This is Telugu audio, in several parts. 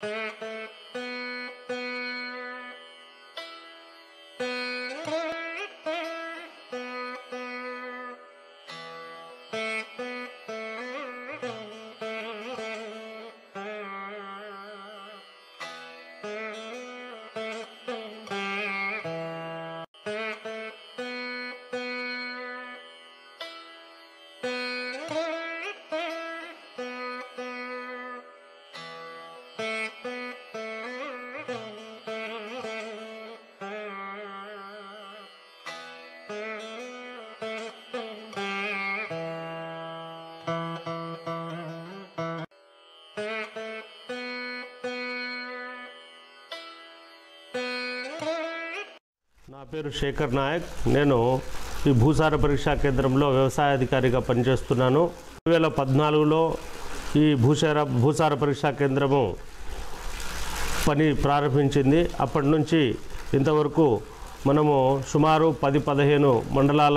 నా పేరు శేఖర్ నాయక్ నేను ఈ భూసార పరీక్షా కేంద్రంలో వ్యవసాయ అధికారిగా పనిచేస్తున్నాను రెండు వేల పద్నాలుగులో ఈ భూసార భూసార పరీక్షా కేంద్రము పని ప్రారంభించింది అప్పటి నుంచి ఇంతవరకు మనము సుమారు పది పదిహేను మండలాల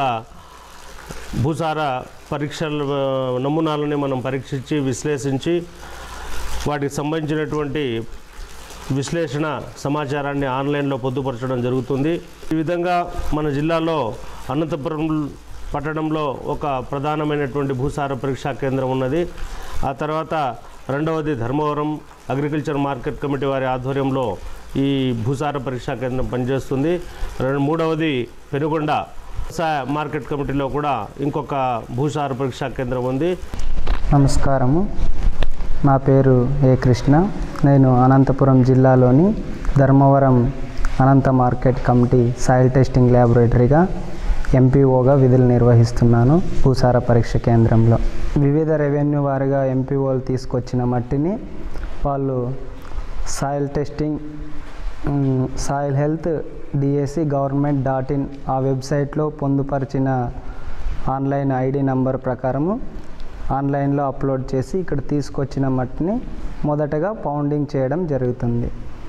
భూసార పరీక్షల ఆ, నమూనాలని మనం పరీక్షించి విశ్లేషించి వాటికి సంబంధించినటువంటి విశ్లేషణ సమాచారాన్ని ఆన్లైన్లో పొందుపరచడం జరుగుతుంది ఈ విధంగా మన జిల్లాలో అనంతపురం పట్టణంలో ఒక ప్రధానమైనటువంటి భూసార పరీక్షా కేంద్రం ఉన్నది ఆ తర్వాత రెండవది ధర్మవరం అగ్రికల్చర్ మార్కెట్ కమిటీ వారి ఆధ్వర్యంలో ఈ భూసార పరీక్షా కేంద్రం పనిచేస్తుంది రెండు మూడవది పెనుగొండ వ్యవసాయ మార్కెట్ కమిటీలో కూడా ఇంకొక భూసార పరీక్షా కేంద్రం ఉంది నమస్కారము నా పేరు ఏ కృష్ణ నేను అనంతపురం జిల్లాలోని Dharmavaram Anantha market committee soil testing ల్యాబొరేటరీగా ఎంపీఓగా విధులు నిర్వహిస్తున్నాను భూసార పరీక్ష కేంద్రంలో వివిధ రెవెన్యూ వారిగా ఎంపీఓలు తీసుకొచ్చిన మట్టిని వాళ్ళు సాయిల్ టెస్టింగ్ మ్, soil health DSC government dot in ఆ వెబ్సైట్లో పొందుపరిచిన ఆన్లైన్ ఐడి నంబర్ ప్రకారము ఆన్లైన్లో అప్లోడ్ చేసి ఇక్కడ తీసుకొచ్చిన మట్టిని మొదటగా పౌండింగ్ చేయడం జరుగుతుంది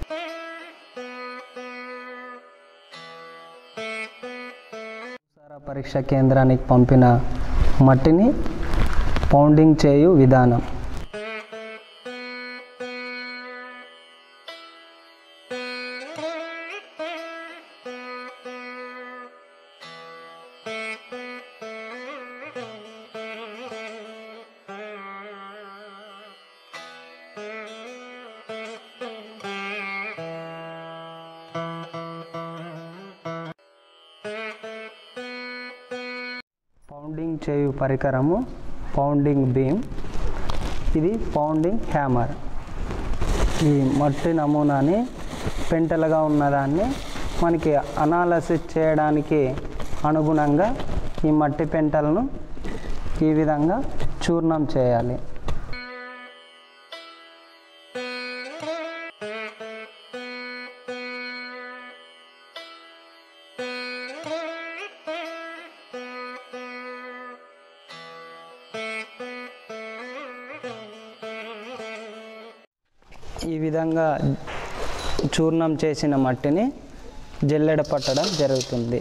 భూసార పరీక్ష కేంద్రానికి పంపిన మట్టిని పౌండింగ్ చేయు విధానం పౌండింగ్ చేయు పరికరము పౌండింగ్ బీమ్ ఇది పౌండింగ్ హ్యామర్ ఈ మట్టి నమూనాని పెంటలుగా ఉన్నదాన్ని మనకి అనాలసిస్ చేయడానికి అనుగుణంగా ఈ మట్టి పెంటలను ఈ విధంగా చూర్ణం చేయాలి ఈ విధంగా చూర్ణం చేసిన మట్టిని జల్లెడ పట్టడం జరుగుతుంది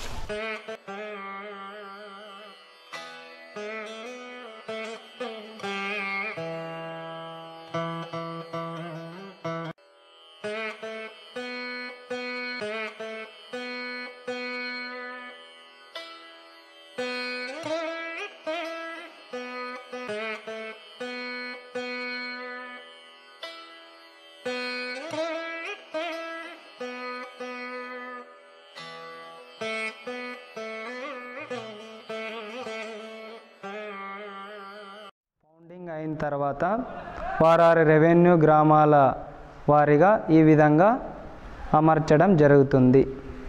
పౌండింగ్ అయిన తర్వాత వారారి రెవెన్యూ గ్రామాల వారిగా ఈ విధంగా అమర్చడం జరుగుతుంది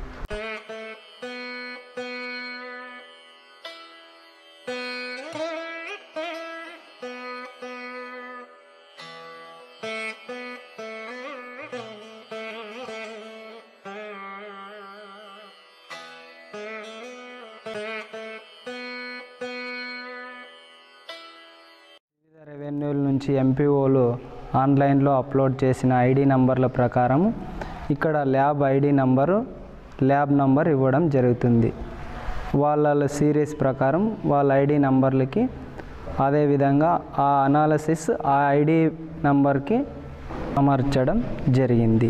వివిధ రెవెన్యూల నుంచి ఎంపీఓలు ఆన్లైన్లో అప్లోడ్ చేసిన ఐడి నంబర్ల ప్రకారం ఇక్కడ lab ID number lab number ఇవ్వడం జరుగుతుంది వాళ్ళ సిరీస్ ప్రకారం వాళ్ళ ఐడి నంబర్లకి అదేవిధంగా ఆ అనాలసిస్ ఆ ఐడి నంబర్కి అమర్చడం జరిగింది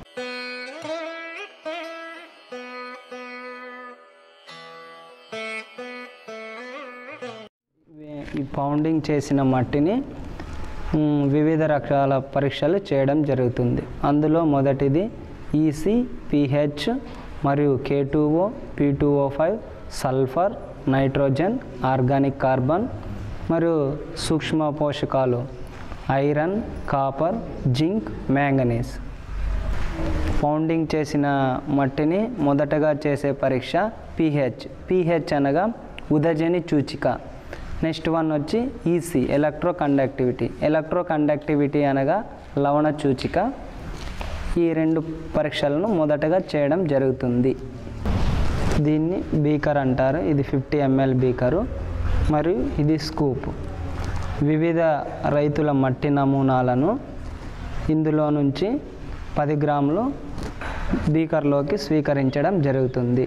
ఈ పౌండింగ్ చేసిన మట్టిని మ్, వివిధ రకాల పరీక్షలు చేయడం జరుగుతుంది అందులో మొదటిది ఈసీ పిహెచ్ మరియు K two O P two O five sulphur nitrogen organic carbon మరియు సూక్ష్మ పోషకాలు iron copper zinc manganese pounding చేసిన మట్టిని మొదటగా చేసే పరీక్ష పిహెచ్ పిహెచ్ అనగా ఉదజని సూచిక నెక్స్ట్ వన్ వచ్చి EC electro conductivity electro conductivity అనగా లవణ సూచిక ఈ రెండు పరీక్షలను మొదటగా చేయడం జరుగుతుంది దీన్ని బీకర్ అంటారు ఇది ఫిఫ్టీ ఎంఎల్ బీకరు మరియు ఇది స్కూప్ వివిధ రైతుల మట్టి నమూనాలను ఇందులో నుంచి పది గ్రాములు బీకర్లోకి స్వీకరించడం జరుగుతుంది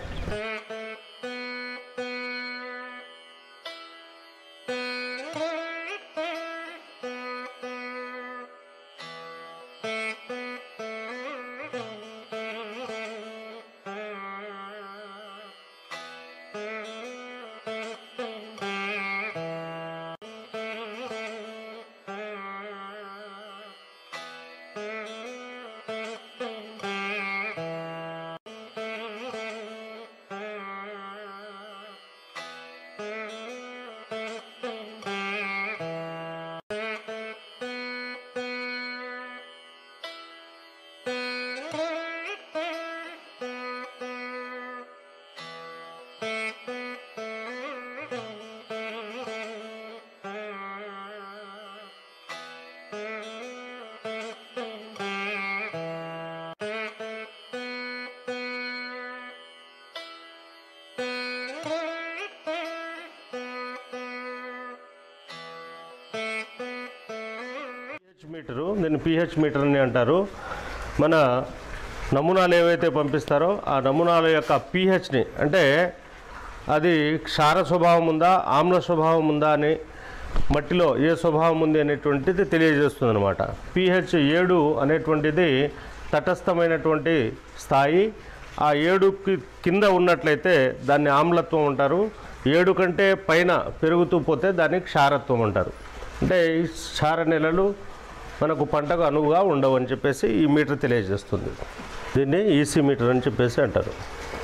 పిహెచ్ మీటరు దీన్ని పిహెచ్ మీటర్ అని అంటారు మన నమూనాలు ఏవైతే పంపిస్తారో ఆ నమూనాల యొక్క పిహెచ్ని అంటే అది క్షార స్వభావం ఉందా ఆమ్ల స్వభావం ఉందా అని మట్టిలో ఏ స్వభావం ఉంది అనేటువంటిది తెలియజేస్తుంది అనమాట పిహెచ్ ఏడు అనేటువంటిది తటస్థమైనటువంటి స్థాయి ఆ ఏడుకి కింద ఉన్నట్లయితే దాన్ని ఆమ్లత్వం అంటారు ఏడు కంటే పైన పెరుగుతూ పోతే దాన్ని క్షారత్వం అంటారు అంటే ఈ క్షార నెలలు మనకు పంటకు అనువుగా ఉండవు అని చెప్పేసి ఈ మీటర్ తెలియజేస్తుంది దీన్ని ఈసీ మీటర్ అని చెప్పేసి అంటారు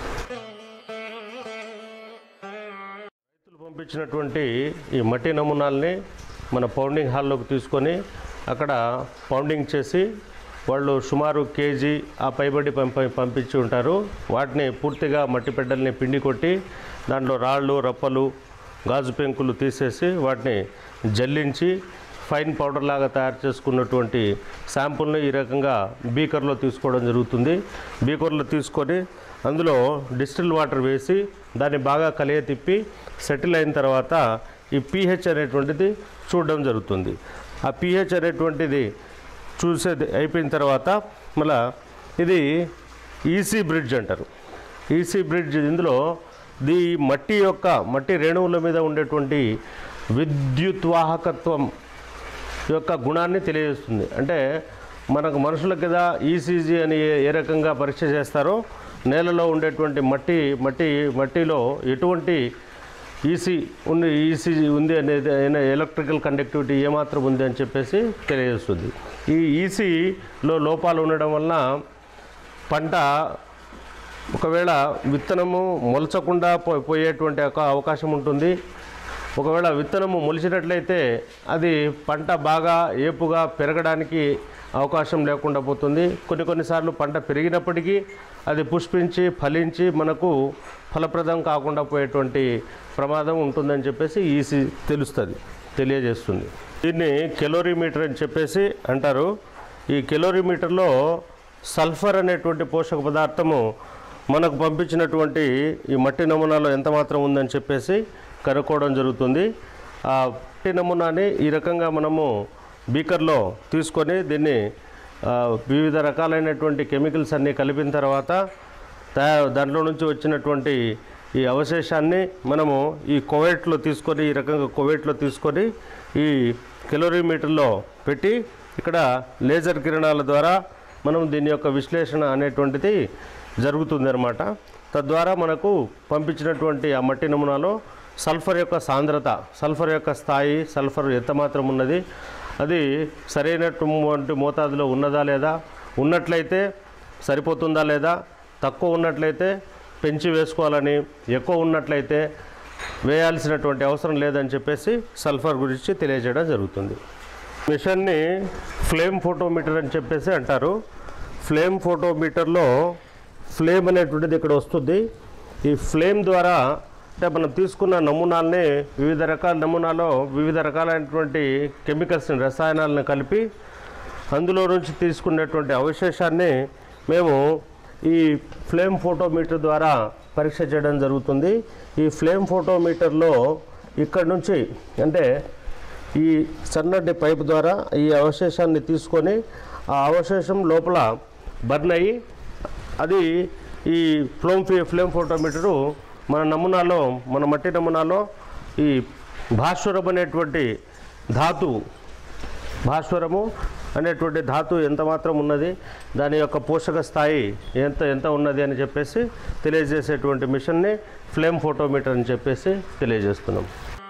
రైతులు పంపించినటువంటి ఈ మట్టి నమూనాల్ని మన పౌండింగ్ హాల్లోకి తీసుకొని అక్కడ పౌండింగ్ చేసి వాళ్ళు సుమారు కేజీ ఆ పైబడి పంప పంపించి ఉంటారు వాటిని పూర్తిగా మట్టి పెడ్డల్ని పిండి కొట్టి దాంట్లో రాళ్ళు రప్పలు గాజు పెంకులు తీసేసి వాటిని జల్లించి ఫైన్ పౌడర్ లాగా తయారు చేసుకున్నటువంటి శాంపుల్ని ఈ రకంగా బీకర్లో తీసుకోవడం జరుగుతుంది బీకర్లో తీసుకొని అందులో డిస్టిల్ వాటర్ వేసి దాన్ని బాగా కలియ తిప్పి సెటిల్ అయిన తర్వాత ఈ పీహెచ్ అనేటువంటిది చూడడం జరుగుతుంది ఆ పీహెచ్ అనేటువంటిది చూసేది అయిపోయిన తర్వాత మళ్ళా ఇది ఈసీ బ్రిడ్జ్ అంటారు ఈసీ బ్రిడ్జ్ ఇందులో దీ మట్టి యొక్క మట్టి రేణువుల మీద ఉండేటువంటి విద్యుత్ వాహకత్వం యొక్క గుణాన్ని తెలియజేస్తుంది అంటే మనకు మనుషులకు కదా ఈసీజీ అని ఏ- ఏ రకంగా పరీక్ష చేస్తారో నేలలో ఉండేటువంటి మట్టి మట్టి మట్టిలో ఎటువంటి ఈసీ ఉంది ఈసీజీ ఉంది అనేది అయినా ఎలక్ట్రికల్ కండక్టివిటీ ఏమాత్రం ఉంది అని చెప్పేసి తెలియజేస్తుంది ఈ ఈసీలో లోపాలు ఉండడం వలన పంట ఒకవేళ విత్తనము మొలచకుండా పో- పోయేటువంటి ఒక అవకాశం ఉంటుంది ఒకవేళ విత్తనము మొలిచినట్లయితే అది పంట బాగా ఏపుగా పెరగడానికి అవకాశం లేకుండా పోతుంది కొన్ని కొన్నిసార్లు పంట పెరిగినప్పటికీ అది పుష్పించి ఫలించి మనకు ఫలప్రదం కాకుండా పోయేటువంటి ప్రమాదం ఉంటుందని చెప్పేసి ఈసీ తెలుస్తుంది తెలియజేస్తుంది దీన్ని కెలోరీమీటర్ అని చెప్పేసి అంటారు ఈ కెలోరీమీటర్లో సల్ఫర్ అనేటువంటి పోషక పదార్థము మనకు పంపించినటువంటి ఈ మట్టి నమూనాలో ఎంత మాత్రం ఉందని చెప్పేసి కనుక్కోవడం జరుగుతుంది ఆ మట్టి నమూనాని ఈ రకంగా మనము బీకర్లో తీసుకొని దీన్ని ఆ, వివిధ రకాలైనటువంటి కెమికల్స్ అన్నీ కలిపిన తర్వాత తయా దాంట్లో నుంచి వచ్చినటువంటి ఈ అవశేషాన్ని మనము ఈ కోవేట్లో తీసుకొని ఈ రకంగా కోవేట్లో తీసుకొని ఈ కెలోరీమీటర్లో పెట్టి ఇక్కడ లేజర్ కిరణాల ద్వారా మనం దీని యొక్క విశ్లేషణ అనేటువంటిది జరుగుతుంది అనమాట తద్వారా మనకు పంపించినటువంటి ఆ మట్టి నమూనాలో సల్ఫర్ యొక్క సాంద్రత సల్ఫర్ యొక్క స్థాయి సల్ఫర్ ఎంత మాత్రం ఉన్నది అది సరైనటువంటి మోతాదులో ఉన్నదా లేదా ఉన్నట్లయితే సరిపోతుందా లేదా తక్కువ ఉన్నట్లయితే పెంచి వేసుకోవాలని ఎక్కువ ఉన్నట్లయితే వేయాల్సినటువంటి అవసరం లేదని చెప్పేసి సల్ఫర్ గురించి తెలియజేయడం జరుగుతుంది మిషన్ని ఫ్లేమ్ ఫోటోమీటర్ అని చెప్పేసి అంటారు ఫ్లేమ్ ఫోటోమీటర్లో ఫ్లేమ్ అనేటువంటిది ఇక్కడ వస్తుంది ఈ ఫ్లేమ్ ద్వారా అంటే మనం తీసుకున్న నమూనాల్ని వివిధ రకాల నమూనాలో వివిధ రకాలైనటువంటి కెమికల్స్ని రసాయనాలను కలిపి అందులో నుంచి తీసుకున్నటువంటి అవశేషాన్ని మేము ఈ ఫ్లేమ్ ఫోటోమీటర్ ద్వారా పరీక్ష చేయడం జరుగుతుంది ఈ ఫ్లేమ్ ఫోటోమీటర్లో ఇక్కడ నుంచి అంటే ఈ సన్నటి పైపు ద్వారా ఈ అవశేషాన్ని తీసుకొని ఆ అవశేషం లోపల బర్న్ అయ్యి అది ఈ ఫ్లోమ్ ఫీ ఫ్లేమ్ ఫోటోమీటరు మన నమూనాలో మన మట్టి నమూనాలో ఈ భాస్వరం అనేటువంటి ధాతువు భాస్వరము అనేటువంటి ధాతు ఎంత మాత్రం ఉన్నది దాని యొక్క పోషక స్థాయి ఎంత ఎంత ఉన్నది అని చెప్పేసి తెలియజేసేటువంటి మిషన్ని ఫ్లేమ్ ఫోటోమీటర్ అని చెప్పేసి తెలియజేస్తున్నాం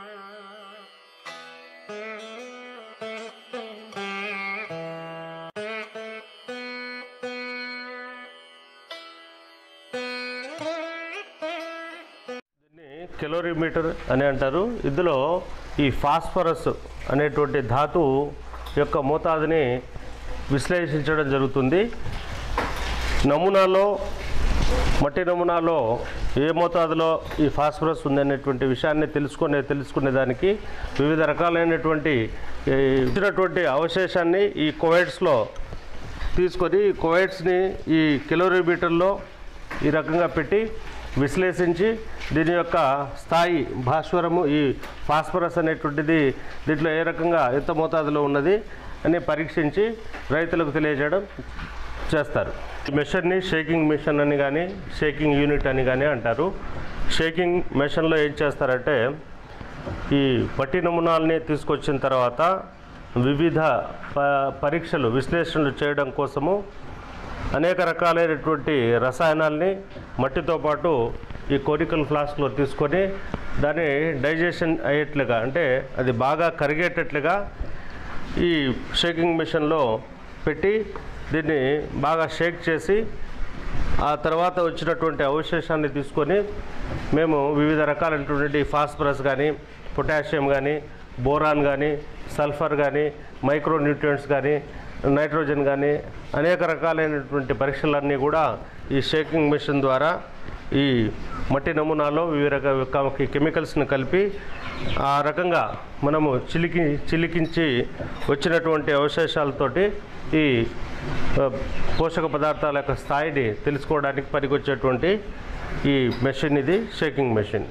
దీన్ని కెలోరీమీటర్ అని అంటారు ఇందులో ఈ ఫాస్ఫరస్ అనేటువంటి ధాతువు యొక్క మోతాదుని విశ్లేషించడం జరుగుతుంది నమూనాలో మట్టి నమూనాలో ఏ మోతాదులో ఈ ఫాస్ఫరస్ ఉందనేటువంటి విషయాన్ని తెలుసుకునే తెలుసుకునే దానికి వివిధ రకాలైనటువంటి ఈ ఇచ్చినటువంటి అవశేషాన్ని ఈ కోవైడ్స్లో తీసుకొని ఈ కోవైడ్స్ని ఈ కిలోమీటర్లో ఈ రకంగా పెట్టి విశ్లేషించి దీని యొక్క స్థాయి భాస్వరము ఈ ఫాస్ఫరస్ అనేటువంటిది దీంట్లో ఏ రకంగా ఎంత మోతాదులో ఉన్నది అని పరీక్షించి రైతులకు తెలియజేయడం చేస్తారు ఈ మెషిన్ని షేకింగ్ మిషన్ అని కానీ షేకింగ్ యూనిట్ అని కానీ అంటారు షేకింగ్ మెషిన్లో ఏం చేస్తారంటే ఈ పట్టి నమూనాలని తీసుకొచ్చిన తర్వాత వివిధ ప పరీక్షలు విశ్లేషణలు చేయడం కోసము అనేక రకాలైనటువంటి రసాయనాల్ని మట్టితో పాటు ఈ కోరికల్ ఫ్లాస్క్లో తీసుకొని దాన్ని డైజెషన్ అయ్యేట్లుగా అంటే అది బాగా కరిగేటట్లుగా ఈ షేకింగ్ మిషన్లో పెట్టి దీన్ని బాగా షేక్ చేసి ఆ తర్వాత వచ్చినటువంటి అవశేషాన్ని తీసుకొని మేము వివిధ రకాలైనటువంటి ఫాస్ఫరస్ కానీ పొటాషియం కానీ బోరాన్ కానీ సల్ఫర్ కానీ మైక్రో న్యూట్రియంట్స్ కానీ నైట్రోజన్ కానీ అనేక రకాలైనటువంటి పరీక్షలన్నీ కూడా ఈ షేకింగ్ మిషన్ ద్వారా ఈ మట్టి నమూనాలో వివిధ రకాల కెమికల్స్ని కలిపి ఆ రకంగా మనము చిలికి చిలికించి వచ్చినటువంటి అవశేషాలతోటి ఈ ఆ, పోషక పదార్థాల యొక్క స్థాయిని తెలుసుకోవడానికి పనికొచ్చేటువంటి ఈ మెషిన్ ఇది షేకింగ్ మెషిన్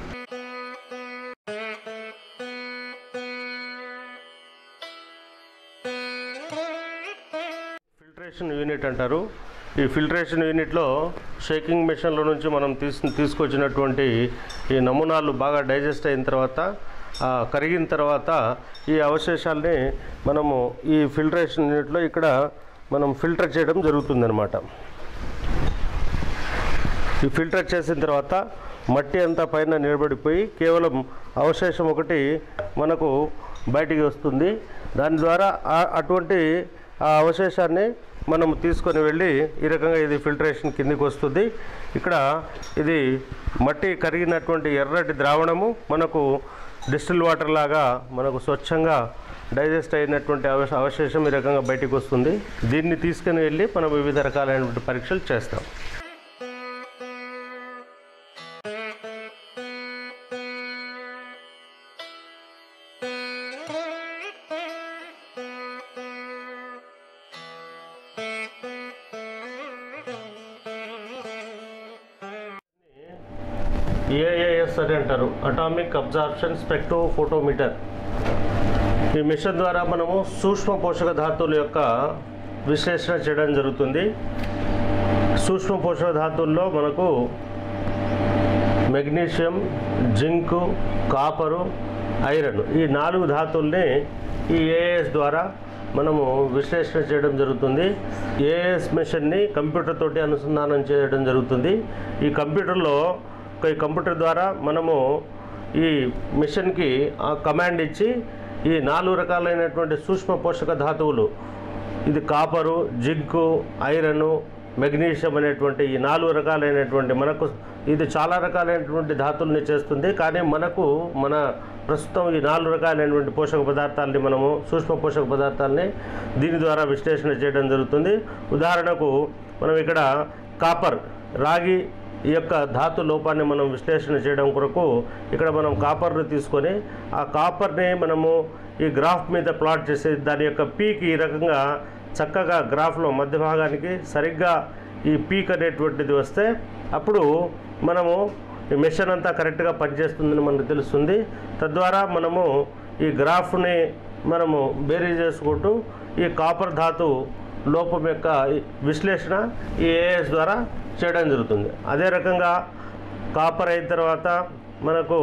ఫిల్టరేషన్ యూనిట్ అంటారు ఈ ఫిల్టరేషన్ యూనిట్లో షేకింగ్ మెషిన్లో నుంచి మనం తీసు తీసుకొచ్చినటువంటి ఈ నమూనాలు బాగా డైజెస్ట్ అయిన తర్వాత ఆ, కరిగిన తర్వాత ఈ అవశేషాల్ని మనము ఈ ఫిల్టరేషన్ యూనిట్లో ఇక్కడ మనం ఫిల్టర్ చేయడం జరుగుతుందన్నమాట ఈ ఫిల్టర్ చేసిన తర్వాత మట్టి అంతా పైన నిలబడిపోయి కేవలం అవశేషం ఒకటి మనకు బయటికి వస్తుంది దాని ద్వారా ఆ- అటువంటి ఆ అవశేషాన్ని మనం తీసుకొని వెళ్ళి ఈ రకంగా ఇది ఫిల్టరేషన్ కిందికి వస్తుంది ఇక్కడ ఇది మట్టి కరిగినటువంటి ఎర్రటి ద్రావణము మనకు డిస్టిల్ వాటర్ లాగా మనకు స్వచ్ఛంగా డైజెస్ట్ అయినటువంటి అవశ అవశేషం ఈ రకంగా బయటికి వస్తుంది దీన్ని తీసుకుని వెళ్ళి మనం వివిధ రకాలైనటువంటి పరీక్షలు చేస్తాం ఏఏఎస్ అని అంటారు అటామిక్ అబ్జార్ప్షన్ స్పెక్ట్రో ఫోటోమీటర్ ఈ మిషన్ ద్వారా మనము సూక్ష్మ పోషక ధాతువుల యొక్క విశ్లేషణ చేయడం జరుగుతుంది సూక్ష్మ పోషక ధాతువుల్లో మనకు మెగ్నీషియం జింకు కాపరు ఐరన్ ఈ నాలుగు ధాతుల్ని ఈ ఏఎస్ ద్వారా మనము విశ్లేషణ చేయడం జరుగుతుంది ఏఎస్ మిషన్ని కంప్యూటర్ తోటి అనుసంధానం చేయడం జరుగుతుంది ఈ కంప్యూటర్లో ఈ కంప్యూటర్ ద్వారా మనము ఈ మిషన్కి ఆ కమాండ్ ఇచ్చి ఈ నాలుగు రకాలైనటువంటి సూక్ష్మ పోషక ధాతువులు ఇది కాపరు జింకు ఐరన్ మెగ్నీషియం అనేటువంటి ఈ నాలుగు రకాలైనటువంటి మనకు ఇది చాలా రకాలైనటువంటి ధాతుల్ని చేస్తుంది కానీ మనకు మన ప్రస్తుతం ఈ నాలుగు రకాలైనటువంటి పోషక పదార్థాలని మనము సూక్ష్మ పోషక పదార్థాలని దీని ద్వారా విశ్లేషణ చేయడం జరుగుతుంది ఉదాహరణకు మనం ఇక్కడ కాపర్ రాగి ఈ యొక్క ధాతు లోపాన్ని మనం విశ్లేషణ చేయడం కొరకు ఇక్కడ మనం కాపర్ని తీసుకొని ఆ కాపర్ని మనము ఈ గ్రాఫ్ మీద ప్లాట్ చేసి దాని యొక్క పీక్ ఈ రకంగా చక్కగా గ్రాఫ్లో మధ్య భాగానికి సరిగ్గా ఈ పీక్ అనేటువంటిది వస్తే అప్పుడు మనము ఈ మిషన్ అంతా కరెక్ట్గా పనిచేస్తుందని మనకు తెలుస్తుంది తద్వారా మనము ఈ గ్రాఫ్ని మనము బేరీ చేసుకుంటూ ఈ కాపర్ ధాతు లోపం యొక్క ఈ విశ్లేషణ ఈ ఏఎస్ ద్వారా చేయడం జరుగుతుంది అదే రకంగా కాపర్ అయిన తర్వాత మనకు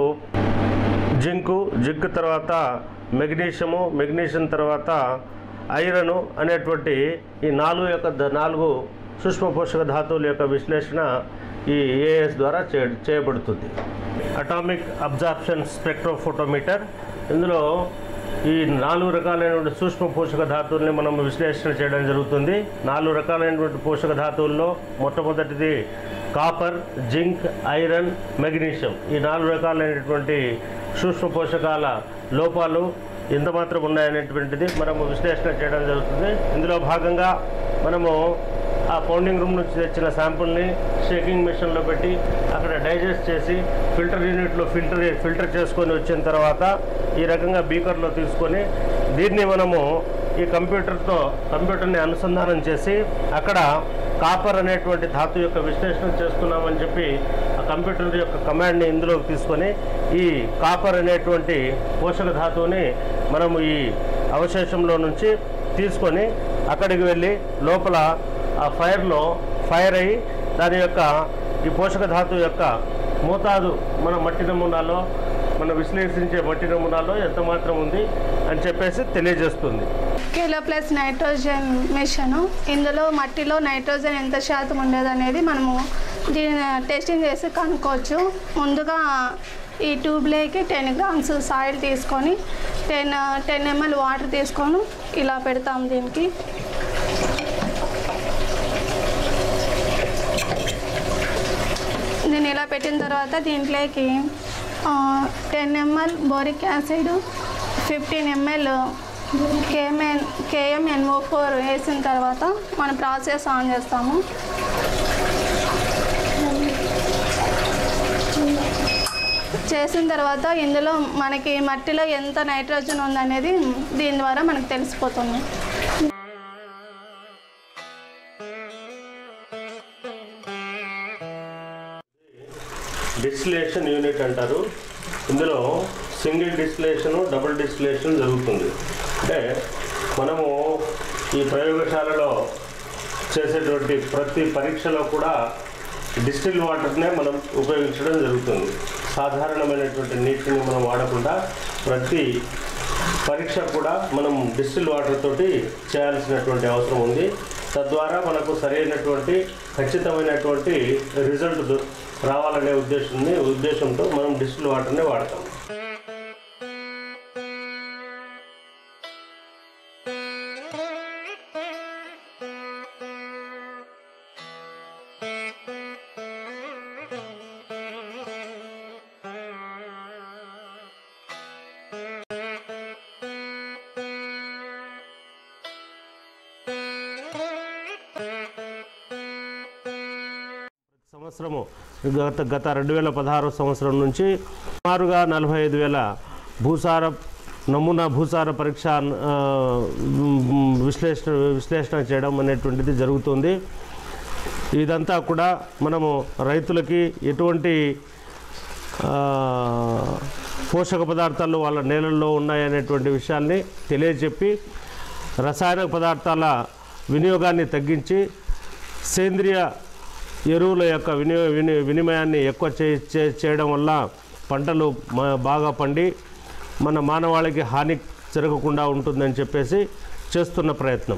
జింకు జింక్ తర్వాత మెగ్నీషియము మెగ్నీషియం తర్వాత ఐరన్ అనేటువంటి ఈ నాలుగు యొక్క ద- నాలుగు సూక్ష్మ పోషక ధాతువుల యొక్క విశ్లేషణ ఈ ఏఎస్ ద్వారా చే చేయబడుతుంది అటామిక్ అబ్జార్ప్షన్ స్పెక్ట్రోఫోటోమీటర్ ఇందులో ఈ నాలుగు రకాలైనటువంటి సూక్ష్మ పోషక ధాతువుల్ని మనం విశ్లేషణ చేయడం జరుగుతుంది నాలుగు రకాలైనటువంటి పోషక ధాతువుల్లో మొట్టమొదటిది కాపర్ జింక్ ఐరన్ మెగ్నీషియం ఈ నాలుగు రకాలైనటువంటి సూక్ష్మ పోషకాల లోపాలు ఎంత మాత్రం ఉన్నాయనేటువంటిది మనము విశ్లేషణ చేయడం జరుగుతుంది ఇందులో భాగంగా మనము ఆ పౌండింగ్ రూమ్ నుంచి తెచ్చిన శాంపుల్ని షేకింగ్ మెషిన్లో పెట్టి అక్కడ డైజెస్ట్ చేసి ఫిల్టర్ యూనిట్లో ఫిల్టర్ ఫిల్టర్ చేసుకొని వచ్చిన తర్వాత ఈ రకంగా బీకర్లో తీసుకొని దీన్ని మనము ఈ కంప్యూటర్తో కంప్యూటర్ని అనుసంధానం చేసి అక్కడ కాపర్ అనేటువంటి ధాతు యొక్క విశ్లేషణ చేస్తున్నామని చెప్పి ఆ కంప్యూటర్ యొక్క కమాండ్ని ఇందులోకి తీసుకొని ఈ కాపర్ అనేటువంటి పోషక ధాతువుని మనము ఈ అవశేషంలో నుంచి తీసుకొని అక్కడికి వెళ్ళి లోపల ఆ ఫైర్లో ఫైర్ అయ్యి దాని యొక్క ఈ పోషక ధాతువు యొక్క మోతాదు మన మట్టి నమూనాలో మనం విశ్లేషించే మట్టి నమూనాలో ఎంత మాత్రం ఉంది అని చెప్పేసి తెలియజేస్తుంది కిలో ప్లస్ నైట్రోజన్ మిషన్ ఇందులో మట్టిలో నైట్రోజన్ ఎంత శాతం ఉండేది అనేది మనము దీన్ని టెస్టింగ్ చేసి కనుక్కోవచ్చు ముందుగా ఈ ట్యూబ్లోకి టెన్ గ్రామ్స్ సాయిల్ తీసుకొని టెన్ టెన్ ఎంఎల్ వాటర్ తీసుకొని ఇలా పెడతాం దీనికి దీన్ని ఇలా పెట్టిన తర్వాత దీంట్లోకి ten ml boric acid fifteen ml KMN KMNO four వేసిన తర్వాత మనం ప్రాసెస్ ఆన్ చేస్తాము చేసిన తర్వాత ఇందులో మనకి మట్టిలో ఎంత నైట్రోజన్ ఉందనేది దీని ద్వారా మనకు తెలిసిపోతుంది డిస్టిలేషన్ యూనిట్ అంటారు ఇందులో సింగిల్ డిస్టిలేషన్ డబుల్ డిస్టిలేషన్ జరుగుతుంది అంటే మనము ఈ ప్రయోగశాలలో చేసేటువంటి ప్రతి పరీక్షలో కూడా డిస్టిల్ వాటర్నే మనం ఉపయోగించడం జరుగుతుంది సాధారణమైనటువంటి నీటిని మనం వాడకుండా ప్రతి పరీక్ష కూడా మనం డిస్టిల్ వాటర్ తోటి చేయాల్సినటువంటి అవసరం ఉంది తద్వారా మనకు సరైనటువంటి ఖచ్చితమైనటువంటి రిజల్ట్ దొ- రావాలనే ఉద్దేశాన్ని ఉద్దేశంతో మనం డిస్టిల్ వాటర్ని వాడతాం సంవత్సరము గత గత రెండు వేల పదహారు సంవత్సరం నుంచి సుమారుగా నలభై ఐదు వేల భూసార నమూనా భూసార పరీక్ష ఆ, మ్, విశ్లేషణ విశ్లేషణ చేయడం అనేటువంటిది జరుగుతుంది ఇదంతా కూడా మనము రైతులకి ఎటువంటి ఆ, పోషక పదార్థాలు వాళ్ళ నేలల్లో ఉన్నాయనేటువంటి విషయాల్ని తెలియజెప్పి రసాయన పదార్థాల వినియోగాన్ని తగ్గించి సేంద్రియ ఎరువుల యొక్క వినియో విని వినిమయాన్ని ఎక్కువ చే చే- చేయడం వల్ల పంటలు మ- బాగా పండి మన మానవాళికి హాని జరగకుండా ఉంటుందని చెప్పేసి చేస్తున్న ప్రయత్నం